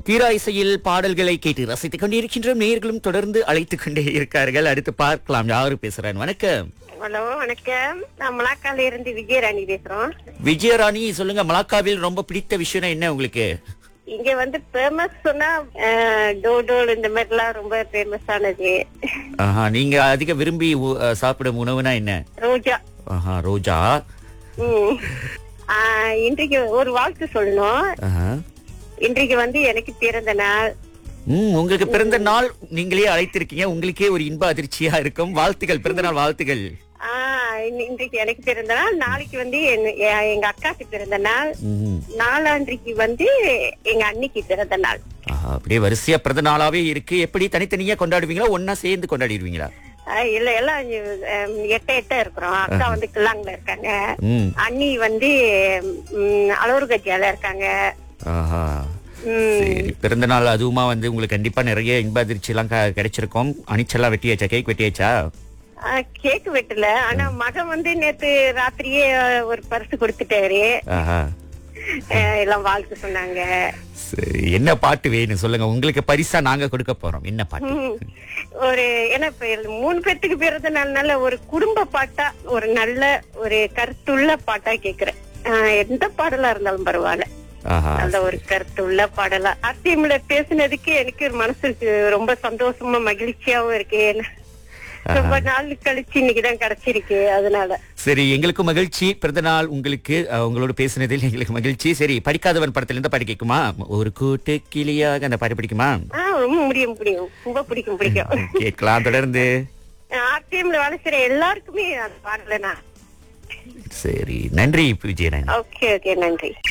தீரா இசையில் பாடல்களை கேட்டு ரசித்துக் கொண்டிருக்கின்ற நேர்களும் தொடர்ந்து அழைத்துக் கொண்டே இருக்கார்கள் அடுத்து பார்க்கலாம் யாரு பேசுறேன் வணக்கம் ஹலோ வணக்கம் நான் மலாக்கால இருந்து விஜயராணி பேசுறோம் விஜயராணி சொல்லுங்க மலாக்காவில் ரொம்ப பிடித்த விஷயம் என்ன உங்களுக்கு இங்க வந்து ஃபேமஸ் சொன்னா அஹ், டோடோல் இந்த மாதிரி எல்லாம் ரொம்ப ஃபேமஸ் ஆனது ஆஹா நீங்க அதிக விரும்பி உ- அஹ், சாப்பிடும் உணவுனா என்ன ரோஜா ஆஹா ரோஜா ம். ஆஹ், இன்றைக்கு ஒரு வாழ்த்து சொல்லணும் ஆஹா. இன்றைக்கு வந்து எனக்கு பிறந்த நாள் ம் உங்களுக்கு பிறந்த நாள் நீங்களே அழைத்திருக்கீங்க உங்களுக்கே ஒரு இன்ப அதிர்ச்சியா இருக்கும் வாழ்த்துகள் பிறந்த நாள் வாழ்த்துகள் ஆஹ், இன்- இன்றைக்கு எனக்கு பிறந்த நாள் நாளைக்கு வந்து என்- எ- எங்க அக்காக்கு பிறந்த நாள் ம். நாளான்றைக்கு வந்து எங்க அன்னிக்கு பிறந்த நாள் ஆஹா, அப்படியே வரிசையா பிறந்த நாளாவே இருக்கு எப்படி தனித்தனியா கொண்டாடுவீங்களா ஒன்னா சேர்ந்து கொண்டாடிடுவீங்களா ஆஹ், இல்ல எல்லாம் அஹ், எட்ட எட்ட இருக்கிறோம் அக்கா வந்து கிளாங்ல இருக்காங்க ம் அண்ணி வந்து அலோர் கட்சியால இருக்காங்க ஆஹா ம், சரி பிறந்த நாள் அதுவுமா வந்து உங்களுக்கு கண்டிப்பா நிறைய இன்ப அதிர்ச்சி எல்லாம் க- கிடைச்சிருக்கும் அணிச்செல்லாம் வெட்டியாச்சா கேக் வெட்டியாச்சா ஆ, கேக் வெட்டல ஆனா மகன் வந்து நேத்து ராத்திரியே ஒரு பரிசு கொடுத்துட்டாரு ஆஹா அஹ், எல்லாம் வாழ்த்து சொன்னாங்க சரி என்ன பாட்டு வேணும் சொல்லுங்க உங்களுக்கு பரிசா நாங்க கொடுக்க போறோம் என்ன பாட்டு ம், ஒரு ஏன்னா இப்ப இது மூணு பேர்த்துக்கு பிறந்த நாள்னால ஒரு குடும்ப பாட்டா ஒரு நல்ல ஒரு கருத்துள்ள பாட்டா கேக்குறேன் ஆ, எந்த பாடலா இருந்தாலும் பரவாயில்ல ஆஹா நல்ல ஒரு கருத்துள்ள பாடலா அத்தியமில பேசுனதுக்கு எனக்கு ஒரு மனசுக்கு ரொம்ப சந்தோஷமா மகிழ்ச்சியாவும் இருக்கு ஏன்னா, ரொம்ப நாள் கழிச்சு இன்னைக்குதான் கிடைச்சிருக்கு அதனால சரி எங்களுக்கும் மகிழ்ச்சி பிறந்த நாள் உங்களுக்கு அஹ், உங்களோட பேசினதில் எங்களுக்கு மகிழ்ச்சி சரி படிக்காதவன் படத்துல இருந்து பாட்டு கேட்குமா ஒரு கூட்டு கிளியாக அந்த பாட்டு பிடிக்குமா ஆஹ் ரொம்ப முடியும் முடியும் ரொம்ப பிடிக்கும் பிடிக்கும் கேட்கலாம் தொடர்ந்து ஆர்டிஎம்ல வேலை செய்யற எல்லாருக்குமே அது பாடல நான் சரி நன்றி விஜயன் ஓகே ஓகே நன்றி